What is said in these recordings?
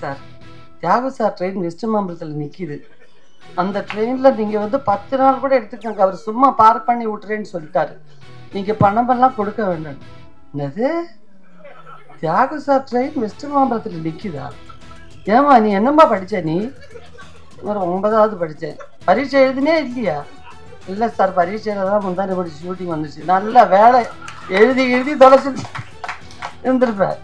sir Thiyagu sir train west மாம்பலத்தில் நிற்கிது அந்த ட்ரெயினில் நீங்கள் வந்து பத்து நாள் கூட எடுத்துக்கோங்க அவர் சும்மா பார்க் பண்ணி விட்டுறேன்னு சொல்லிட்டாரு நீங்கள் பணமெல்லாம் கொடுக்க வேண்டாம் என்னது தியாகு சார் ட்ரெயின் வெஸ்ட் மாம்பலத்தில் நிற்கிதா ஏமா நீ என்னம்மா படிச்ச நீ ஒரு ஒன்பதாவது படித்தேன் பரீட்சை எழுதினே இல்லையா இல்லை சார் பரீட்சையில் தான் முந்தானி படிச்சு ஷூட்டிங் வந்துச்சு நல்ல வேலை எழுதி எழுதி தொலைச்சு இருந்திருப்பேன்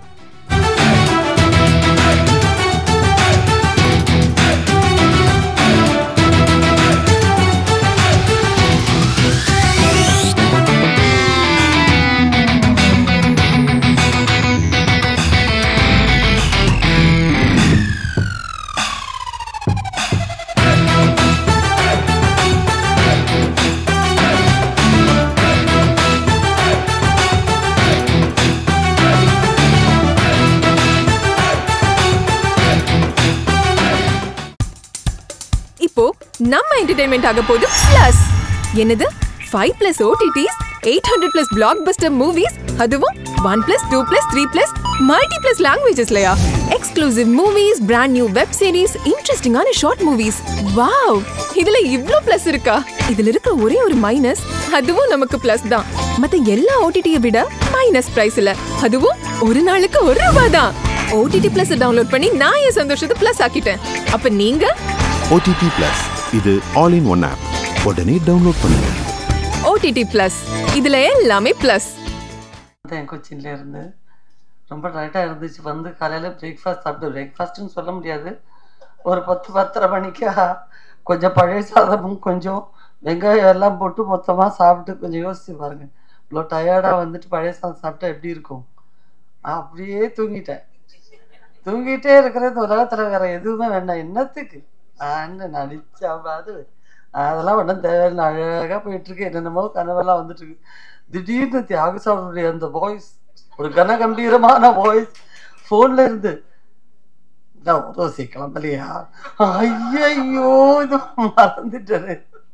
இப்போ நம்ம என்டர்டைன்மெண்ட் ஆக போகுது பிளஸ் என்னது five plus OTTs eight hundred plus blockbuster movies அதுவும் one plus two plus three plus multi plus லாங்குவேஜஸ்லயா exclusive movies brand new web series இன்ட்ரெஸ்டிங்கான ஷார்ட் மூவிஸ் வாவ் இதுல இவ்ளோ பிளஸ் இருக்கா இதுல இருக்க ஒரே ஒரு மைனஸ் அதுவும் நமக்கு பிளஸ் தான் மத்த எல்லா ஓடிடியை விட மைனஸ் பிரைஸ்ல அதுவும் ஒரு நாளுக்கு ஒரு ரூபாய் தான் ஓடிடி பிளஸ் டவுன்லோட் பண்ணி நான் என் சந்தோஷத்தை பிளஸ் ஆக்கிட்டேன் அப்ப நீங்க ஓடிடி பிளஸ் இது ஆல் இன் ஒன் ஆப் உடனே டவுன்லோட் பண்ணுங்க ஓடிடி பிளஸ் இதுல எல்லாமே பிளஸ் வந்தேன் கொச்சின்ல இருந்து ரொம்ப டயர்டாக இருந்துச்சு வந்து காலையில் பிரேக்ஃபாஸ்ட் சாப்பிட்டு பிரேக்ஃபாஸ்ட்னு சொல்ல முடியாது ஒரு பத்து பத்தரை மணிக்கா கொஞ்சம் பழைய சாதமும் கொஞ்சம் வெங்காயம் எல்லாம் போட்டு மொத்தமாக சாப்பிட்டு கொஞ்சம் யோசிச்சு பாருங்க இவ்வளோ டயர்டாக வந்துட்டு பழைய சாதம் சாப்பிட்டா எப்படி இருக்கும் அப்படியே தூங்கிட்டேன் தூங்கிட்டே இருக்கிறது உலகத்தில் வேற எதுவுமே வேண்டாம் என்னத்துக்கு ஆன்னு நடிச்சாவது அதெல்லாம் ஒன்றும் தேவையில்லை அழகாக போயிட்டு இருக்கு என்னென்னமோ கனவெல்லாம் வந்துட்டு இருக்கு திடீர்னு தியாகசாவுடைய அந்த வாய்ஸ் ஒரு கனகம்பீரமான வாய்ஸ் ஃபோன்ல இருந்து நான் ரோசி கிளம்பலையா ஐயையோ இது மறந்துட்டாரு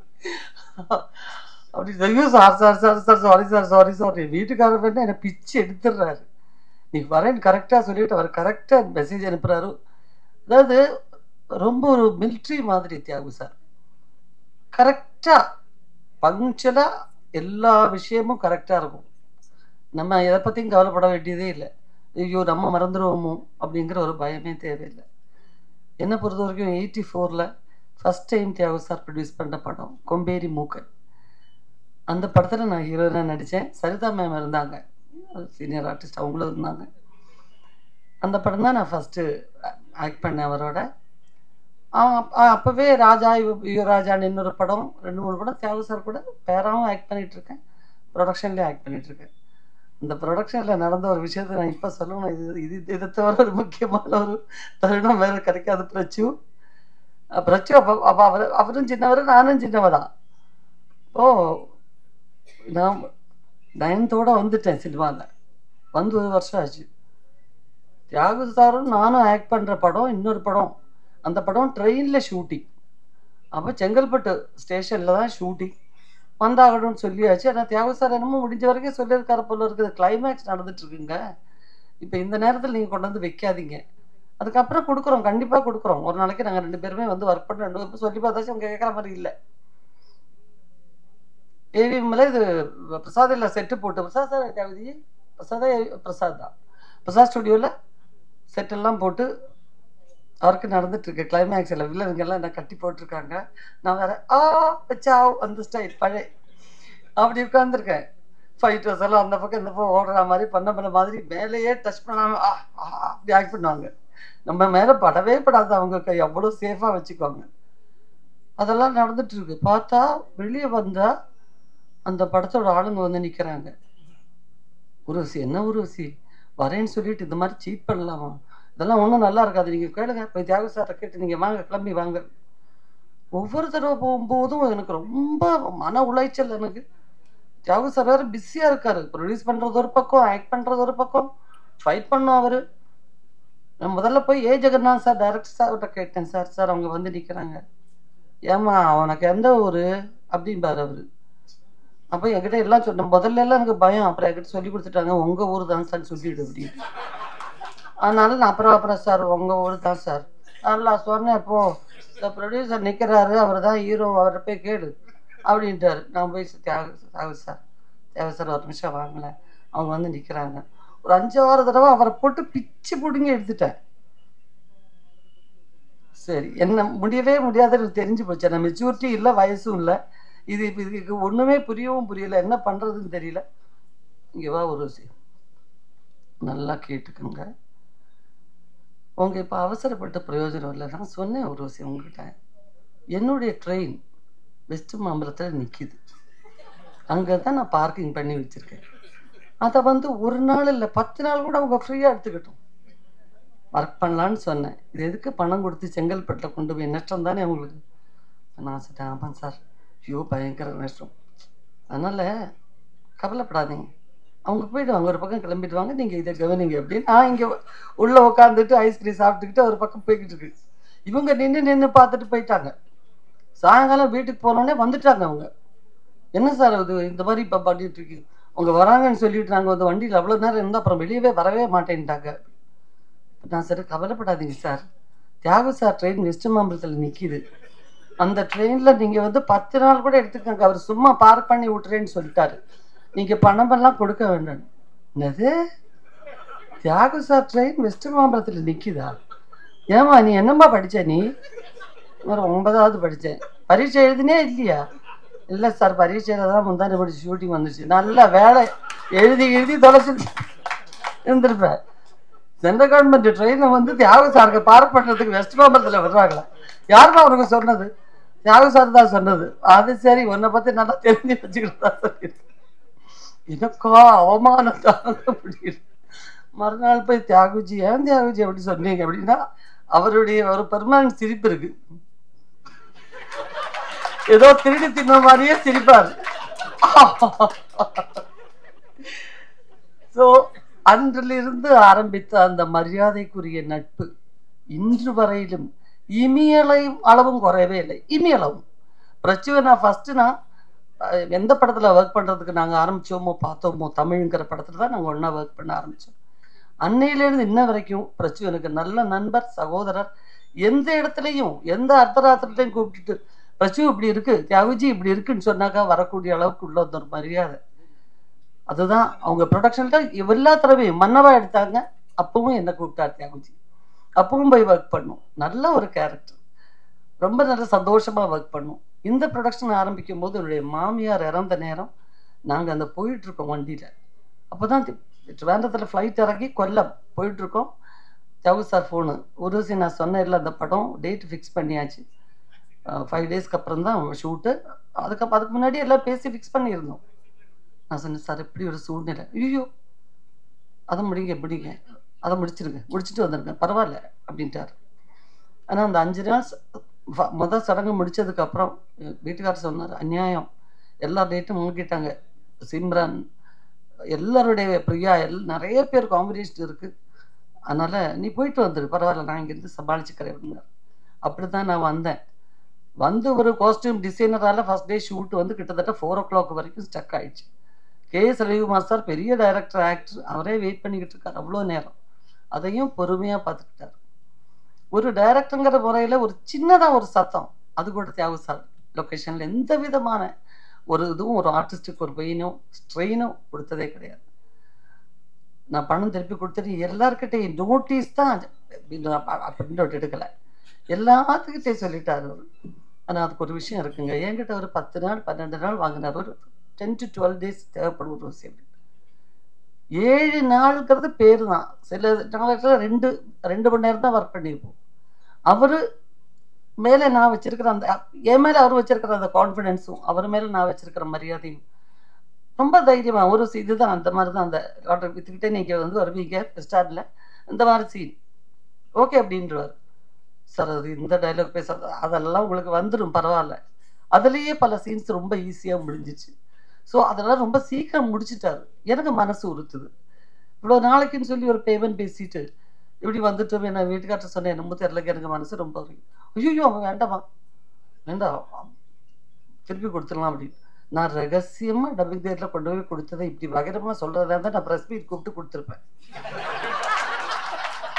அப்படி ஐயோ sir sir sir sir sorry sir sorry sorry வீட்டுக்காரர் வேணா என்னை பிச்சு எடுத்துடுறாரு நீ வரேன்னு கரெக்டாக சொல்லிட்டு அவர் கரெக்டாக மெசேஜ் அனுப்புறாரு அதாவது ரொம்ப ஒரு மிலிட்ரி மாதிரி தியாகு சார் கரெக்டாக பங்க்சுவலாக எல்லா விஷயமும் கரெக்டாக இருக்கும் நம்ம எதை பற்றியும் கவலைப்பட வேண்டியதே இல்லை ஐயோ நம்ம மறந்துடுவோமோ அப்படிங்கிற ஒரு பயமே தேவையில்லை என்னை பொறுத்த வரைக்கும் எயிட்டி ஃபோரில் first time Thiyagu sir produce பண்ண படம் கொம்பேரி மூக்கன் அந்த படத்தில் நான் ஹீரோயினாக நடித்தேன் சரிதா மேம் இருந்தாங்க சீனியர் ஆர்டிஸ்ட் அவங்களும் இருந்தாங்க அந்த படம் தான் நான் ஃபஸ்ட்டு ஆக்ட் பண்ணேன் அவரோட அவன் அப்ப- அப்பவே ராஜா இவ- யுவராஜான்னு இன்னொரு படம் ரெண்டு மூணு படம் தியாகு சார் கூட பேராவும் ஆக்ட் பண்ணிட்டு இருக்கேன் ப்ரொடக்ஷன்லேயும் ஆக்ட் பண்ணிட்டு இருக்கேன் இந்த ப்ரொடக்ஷனில் நடந்த ஒரு விஷயத்தை நான் இப்போ சொல்லணும் இது இது இதை தவிர ஒரு முக்கியமான ஒரு தருணம் வேறு கிடைக்காது பிரச்சு அஹ் பிரச்சு அப்போ அப்போ அவர் அவரும் சின்னவர் நானும் சின்னவர் தான் ஓ நான் நயன்த்தோட வந்துட்டேன் சினிமாவில் வந்து ஒரு வருஷம் ஆச்சு தியாகு சாரும் நானும் ஆக்ட் பண்ணுற படம் இன்னொரு படம் அந்த படம் ட்ரெயினில் ஷூட்டிங் அப்போ செங்கல்பட்டு ஸ்டேஷனில் தான் ஷூட்டிங் வந்தாகணும்னு சொல்லியாச்சு ஆனால் தியாகு சார் என்னமோ முடிஞ்ச வரைக்கும் சொல்லியிருக்காரு போல இருக்குது கிளைமேக்ஸ் நடந்துட்டு இருக்குங்க இப்போ இந்த நேரத்தில் நீங்கள் கொண்டு வந்து வைக்காதீங்க அதுக்கப்புறம் கொடுக்குறோம் கண்டிப்பாக கொடுக்குறோம் ஒரு நாளைக்கு நாங்கள் ரெண்டு பேருமே வந்து ஒர்க் பண்ண ரெண்டு பேரும் சொல்லி பார்த்தாச்சும் அவங்க கேட்குற மாதிரி இல்லை ஏவிஎம்ல இது பிரசாத் இல்லை செட்டு போட்டு பிரசாத் சார் கவிதி பிரசாதே பிரசாத் தான் பிரசாத் ஸ்டுடியோவில் செட்டெல்லாம் போட்டு அவருக்கு நடந்துட்டு இருக்கு கிளைமேக்ஸில் வில்லனுங்கெல்லாம் என்ன கட்டி போட்டிருக்காங்க நான் வேற ஆ வச்சாவ் அந்த ஸ்டைல் பழைய அப்படி உட்காந்துருக்கேன் ஃபைட்டர்ஸ் எல்லாம் அந்த பக்கம் இந்த பக்கம் ஓடுற மாதிரி பண்ண பண்ண மாதிரி மேலேயே டச் பண்ணாம ஆ ஆ, அப்படி ஆக்ட் பண்ணுவாங்க நம்ம மேலே படவே படாது அவங்க கை அவ்வளோ சேஃபாக வச்சுக்குவாங்க அதெல்லாம் நடந்துட்டு இருக்கு பார்த்தா வெளியே வந்தா அந்த படத்தோட ஆளுங்க வந்து நிற்கிறாங்க உருவசி என்ன உருவசி வரேன்னு சொல்லிட்டு இந்த மாதிரி சீட் பண்ணலாமா இதெல்லாம் ஒன்றும் நல்லா இருக்காது நீங்கள் கேளுங்க போய் தியாகு சாரை கேட்டு நீங்கள் வாங்க கிளம்பி வாங்க ஒவ்வொரு தடவை போகும்போதும் எனக்கு ரொம்ப மன உளைச்சல் எனக்கு தியாகு சார் வேறு பிஸியாக இருக்காரு ப்ரொடியூஸ் பண்ணுறது ஒரு பக்கம் ஆக்ட் பண்ணுறது ஒரு பக்கம் ஃபைட் பண்ணும் அவர் நான் முதல்ல போய் ஏ ஜெகநாத் சார் டைரக்டர் சார்கிட்ட கேட்டேன் சார் சார் அவங்க வந்து நிற்கிறாங்க ஏம்மா அவனுக்கு எந்த ஊர் அப்படிம்பாரு அவர் அப்போ என்கிட்ட எல்லாம் சொன்ன முதல்ல எல்லாம் எனக்கு பயம் அப்புறம் என்கிட்ட சொல்லி கொடுத்துட்டாங்க உங்கள் ஊர் தான் சார் சொல்லிடு அப்படின்னு அதனால நான் அப்புறம் அப்புறம் சார் உங்கள் ஊர் தான் சார் நல்லா சொன்னேன் இப்போ இந்த ப்ரொடியூசர் நிற்கிறாரு அவர் தான் ஹீரோ அவரை போய் கேளு அப்படின்ட்டாரு நான் போய் தியாக தியாக சார் தேவை சார் ஒரு நிமிஷம் வாங்கல அவங்க வந்து நிற்கிறாங்க ஒரு அஞ்சு ஆறு தடவை அவரை போட்டு பிச்சு பிடுங்கி எடுத்துட்டேன் சரி என்ன முடியவே முடியாதுன்னு எனக்கு தெரிஞ்சு போச்சு நான் மெச்சூரிட்டி இல்லை வயசும் இல்லை இது இப்ப இதுக்கு ஒன்றுமே புரியவும் புரியல என்ன பண்ணுறதுன்னு தெரியல இங்கே வா ஒரு விஷயம் நல்லா கேட்டுக்கோங்க உங்க இப்போ அவசரப்பட்ட பிரயோஜனம் இல்லை நான் சொன்னேன் ஒரு விஷயம் உங்ககிட்ட என்னுடைய ட்ரெயின் வெஸ்ட் மாம்பலத்தில் நிற்கிது அங்கே தான் நான் பார்க்கிங் பண்ணி வச்சுருக்கேன் அதை வந்து ஒரு நாள் இல்லை பத்து நாள் கூட அவங்க ஃப்ரீயாக எடுத்துக்கிட்டோம் ஒர்க் பண்ணலான்னு சொன்னேன் இது எதுக்கு பணம் கொடுத்து செங்கல்பட்டில் கொண்டு போய் நஷ்டம் தானே அவங்களுக்கு நான் சொன்னேன் ஆமாம் சார் ஐயோ பயங்கர நஷ்டம் அதனால் கவலைப்படாதீங்க அவங்க போயிடுவாங்க ஒரு பக்கம் கிளம்பிட்டு வாங்க நீங்கள் இதை கவனிங்க அப்படின்னு நான் இங்கே உள்ளே உட்காந்துட்டு ஐஸ்கிரீம் சாப்பிட்டுக்கிட்டு ஒரு பக்கம் போய்கிட்டு இருக்கு இவங்க நின்று நின்று பார்த்துட்டு போயிட்டாங்க சாயங்காலம் வீட்டுக்கு போனோடனே வந்துட்டாங்க அவங்க என்ன சார் இது இந்த மாதிரி இப்போ பண்ணிட்டு இருக்கு அவங்க வராங்கன்னு சொல்லிட்டு நாங்கள் வந்து வண்டியில் அவ்வளோ நேரம் இருந்தால் அப்புறம் வெளியவே வரவே மாட்டேன்ட்டாங்க நான் சரி கவலைப்படாதீங்க sir Thiyagu sir train west மாம்பலத்தில் நிற்கிது அந்த ட்ரெயினில் நீங்கள் வந்து பத்து நாள் கூட எடுத்துக்கோங்க அவர் சும்மா பார்க் பண்ணி விட்டுறேன்னு சொல்லிட்டாரு நீங்கள் பணமெல்லாம் கொடுக்க வேண்டாம் என்னது தியாகு சார் ட்ரெயின் வெஸ்ட் மாம்பலத்தில் நிற்கிதா ஏமா நீ என்னம்மா படிச்ச நீ ஒரு ஒன்பதாவது படித்தேன் பரீட்சை எழுதினே இல்லையா இல்லை சார் பரீட்சையில் தான் முந்தானி படிச்சு ஷூட்டிங் வந்துச்சு நல்ல வேலை எழுதி எழுதி தொலைச்சு இருந்திருப்பேன் சென்ட்ரல் கவர்மெண்ட் ட்ரெயினை வந்து தியாக சாருக்கு பார்க் பண்ணுறதுக்கு வெஸ்ட் மாம்பலத்தில் வர்றாங்களா யாருமா அவனுக்கு சொன்னது தியாக சார் தான் சொன்னது அது சரி உன்னை பற்றி நல்லா தெரிஞ்சு வச்சுக்கிட்டு தான் சொல்லியிருக்கேன் எனக்கா அவமானம் தாங்க முடியல மறுநாள் போய் தியாகுஜி ஏன் தியாகுஜி அப்படி சொன்னீங்க அப்படின்னா அவருடைய ஒரு பெர்மனன்ட் சிரிப்பு இருக்கு ஏதோ திருடி தின்ன மாதிரியே சிரிப்பார் ஸோ அன்றிலிருந்து ஆரம்பித்த அந்த மரியாதைக்குரிய நட்பு இன்று வரையிலும் இமியலையும் அளவும் குறையவே இல்லை இமியளவும் பிரச்சுவை நான் ஃபஸ்ட்டு நான் அஹ், எந்த படத்தில் ஒர்க் பண்ணுறதுக்கு நாங்கள் ஆரம்பித்தோமோ பார்த்தோமோ தமிழ்ங்கிற படத்தில் தான் நாங்கள் ஒன்றா ஒர்க் பண்ண ஆரம்பித்தோம் அன்னையிலேருந்து இன்ன வரைக்கும் பிரச்சு எனக்கு நல்ல நண்பர் சகோதரர் எந்த இடத்துலையும் எந்த அர்த்தராத்திரத்தையும் கூப்பிட்டுட்டு பிரச்சு இப்படி இருக்கு தியாகுஜி இப்படி இருக்குன்னு சொன்னாக்கா வரக்கூடிய அளவுக்கு உள்ள வந்த ஒரு மரியாதை அதுதான் அவங்க ப்ரொடக்ஷன்ல எல்லா தடவையும் மன்னவா எடுத்தாங்க அப்பவும் என்ன கூப்பிட்டார் தியாகுஜி அப்பவும் போய் ஒர்க் பண்ணோம் நல்ல ஒரு கேரக்டர் ரொம்ப நல்ல சந்தோஷமா ஒர்க் பண்ணோம் இந்த ப்ரொடக்ஷன் ஆரம்பிக்கும் போது என்னுடைய மாமியார் இறந்த நேரம் நாங்கள் அந்த போயிட்டு இருக்கோம் வண்டியில் அப்போதான் ட்ரிவாண்டத்தில் ஃப்ளைட் இறங்கி கொல்லம் போயிட்டு இருக்கோம் ஜவு சார் ஃபோனு உருசி நான் சொன்னேன்ல அந்த படம் டேட் ஃபிக்ஸ் பண்ணியாச்சு ஃபைவ் டேஸ்க்கு அப்புறம் தான் ஷூட்டு அதுக்கப்புறம் அதுக்கு முன்னாடி எல்லாம் பேசி ஃபிக்ஸ் பண்ணியிருந்தோம் நான் சொன்னேன் சார் இப்படி ஒரு சூழ்நிலை ஐயோ அதை முடிங்க முடிங்க அதை முடிச்சிருங்க முடிச்சுட்டு வந்துருங்க பரவாயில்ல அப்படின்ட்டார் ஆனால் அந்த அஞ்சு நாள் ச- ஃப- முதல் சடங்கு முடிச்சதுக்கப்புறம் வீட்டுக்காரர் சொன்னார் அநியாயம் எல்லா டேட்டும் மூக்கிட்டாங்க சிம்ரன் எல்லாருடைய பிரியா எல் நிறைய பேர் காம்படிஷன் இருக்குது அதனால் நீ போயிட்டு வந்துடு பரவாயில்ல நான் இங்கேருந்து சமாளிச்சுக்கிறேன் அப்படின்னார் அப்படி தான் நான் வந்தேன் வந்து ஒரு காஸ்டியூம் டிசைனரால் ஃபஸ்ட் டே ஷூட் வந்து கிட்டத்தட்ட ஃபோர் ஓ கிளாக் வரைக்கும் ஸ்டக் ஆயிடுச்சு கே எஸ் ரவிக்குமார் சார் பெரிய டைரக்டர் ஆக்டர் அவரே வெயிட் பண்ணிக்கிட்டு இருக்கார் அவ்வளோ நேரம் அதையும் பொறுமையாக பார்த்துக்கிட்டார் ஒரு டைரக்டருங்கிற முறையில் ஒரு சின்னதாக ஒரு சத்தம் அது கூட தியாகு சார் லொக்கேஷனில் எந்த விதமான ஒரு இதுவும் ஒரு ஆர்டிஸ்ட்டுக்கு ஒரு பெயினோ ஸ்ட்ரெயினோ கொடுத்ததே கிடையாது நான் பணம் திருப்பி கொடுத்துட்டு எல்லாருக்கிட்டையும் நோட்டீஸ் தான் அப்படின்னு எடுக்கலை எல்லாத்துக்கிட்டையும் சொல்லிட்டாரு அவர் ஆனால் அதுக்கு ஒரு விஷயம் இருக்குங்க என்கிட்ட ஒரு பத்து நாள் பன்னெண்டு நாள் வாங்கினார் ஒரு டென் டு டுவெல் டேஸ் தேவைப்படும் ஒரு விஷயம் ஏழு நாளுங்கிறது பேர் தான் சில நாளைக்கு ரெண்டு ரெண்டு மணி நேரம் தான் ஒர்க் பண்ணியிருப்போம் அவர் மேலே நான் வச்சிருக்கிற அந்த என் மேலே அவர் வச்சிருக்கிற அந்த கான்ஃபிடென்ஸும் அவர் மேலே நான் வச்சிருக்கிற மரியாதையும் ரொம்ப தைரியமா ஒரு சி- இதுதான் அந்த மாதிரி தான் அந்த ஆர்டர் வித்துக்கிட்டே நீங்கள் வந்து வருவீங்க ஸ்டார்டில் இந்த மாதிரி சீன் ஓகே அப்படின்றவார் சார் அது இந்த டைலாக் பேச அதெல்லாம் உங்களுக்கு வந்துடும் பரவாயில்ல அதுலேயே பல சீன்ஸ் ரொம்ப ஈஸியாக முடிஞ்சிச்சு ஸோ அதெல்லாம் ரொம்ப சீக்கிரம் முடிச்சிட்டாரு எனக்கு மனசு உறுத்துது இவ்வளோ நாளைக்குன்னு சொல்லி ஒரு பேமெண்ட் பேசிட்டு இப்படி வந்துட்டு நான் வீட்டுக்கார்ட்ட சொன்னேன் என்னமோ தெரியலங்க எனக்கு மனசு ரொம்ப ஐயோ அவன் வேண்டாமா வேண்டாம் திருப்பி கொடுத்துடலாம் அப்படின்னு நான் ரகசியமா டப்பிங் தேட்டரில் கொண்டு போய் கொடுத்ததை இப்படி வகரமா சொல்றதா இருந்தா நான் ப்ரெஸ் மீட் கூப்பிட்டு கொடுத்துருப்பேன்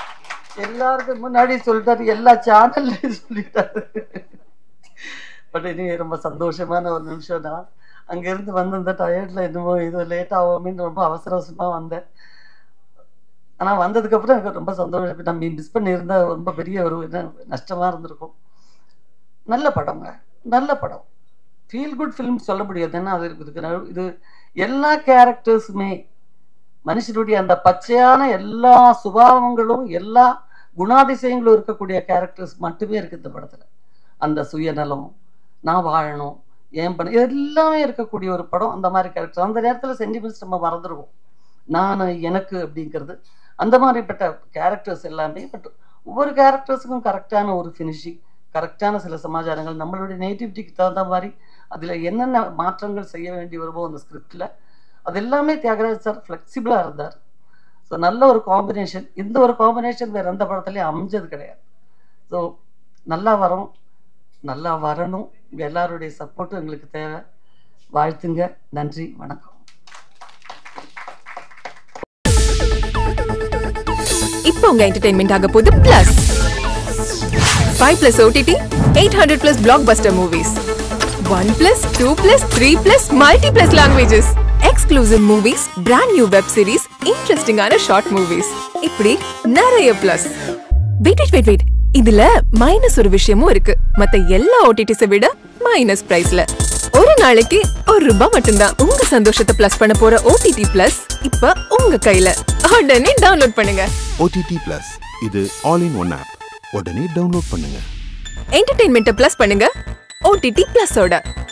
எல்லாருக்கும் முன்னாடி சொல்லிட்டாரு எல்லா சேனல்லையும் சொல்லிட்டாரு பட் இனி ரொம்ப சந்தோஷமான ஒரு நிமிஷம் தான் அங்கேருந்து வந்து இந்த டயர்டில் என்னமோ இது லேட் ஆகுமேன்னு ரொம்ப அவசர அவசரமாக வந்தேன் ஆனால் வந்ததுக்கப்புறம் எனக்கு ரொம்ப சந்தோஷம் நம்ம மிஸ் பண்ணியிருந்தா ரொம்ப பெரிய ஒரு இது நஷ்டமாக இருந்திருக்கும் நல்ல படங்க நல்ல படம் ஃபீல் குட் ஃபிலிம் சொல்ல முடியாது ஏன்னா அது இருக்குது இது எல்லா கேரக்டர்ஸுமே மனுஷனுடைய அந்த பச்சையான எல்லா சுபாவங்களும் எல்லா குணாதிசயங்களும் இருக்கக்கூடிய கேரக்டர்ஸ் மட்டுமே இருக்கு இந்த படத்துல அந்த சுயநலம் நான் வாழணும் ஏன் பண்ண இது எல்லாமே இருக்கக்கூடிய ஒரு படம் அந்த மாதிரி கேரக்டர் அந்த நேரத்துல சென்டிமெண்ட்ஸ் நம்ம மறந்துடுவோம் நான் எனக்கு அப்படிங்கிறது அந்த மாதிரிப்பட்ட கேரக்டர்ஸ் எல்லாமே பட் ஒவ்வொரு கேரக்டர்ஸுக்கும் கரெக்டான ஒரு ஃபினிஷிங் கரெக்டான சில சமாச்சாரங்கள் நம்மளுடைய நேட்டிவிட்டிக்கு தகுந்த மாதிரி அதில் என்னென்ன மாற்றங்கள் செய்ய வேண்டி வருமோ அந்த ஸ்கிரிப்டில் அது எல்லாமே தியாகராஜ் சார் ஃப்ளெக்சிபிளாக இருந்தார் ஸோ நல்ல ஒரு காம்பினேஷன் இந்த ஒரு காம்பினேஷன் வேறு எந்த படத்துலையும் அமைஞ்சது கிடையாது ஸோ நல்லா வரும் நல்லா வரணும் உங்க எல்லாருடைய சப்போர்ட்டும் எங்களுக்கு தேவை வாழ்த்துங்க நன்றி வணக்கம் இப்போ உங்க என்டர்டைன்மெண்ட் ஆக போகுது plus five plus OTT eight hundred plus blockbuster movies one plus two plus three plus multi plus languages exclusive movies brand new web series இன்ட்ரெஸ்டிங்கான ஷார்ட் மூவிஸ் இப்படி நிறைய plus wait wait wait wait இதுல minus ஒரு விஷயமும் இருக்கு மத்த எல்லா ஓடிடிஸை விட மைனஸ் பிரைஸ்ல ஒரு நாளைக்கு ஒரு ரூபாய் மட்டும்தான் உங்க சந்தோஷத்தை பிளஸ் பண்ண போற ஓடிடி பிளஸ் இப்ப உங்க கையில உடனே டவுன்லோட் பண்ணுங்க ஓடிடி பிளஸ் இது ஆல் இன் ஒன் ஆப் உடனே டவுன்லோட் பண்ணுங்க என்டர்டைன்மெண்ட்டை பிளஸ் பண்ணுங்க ஓடிடி பிளஸோட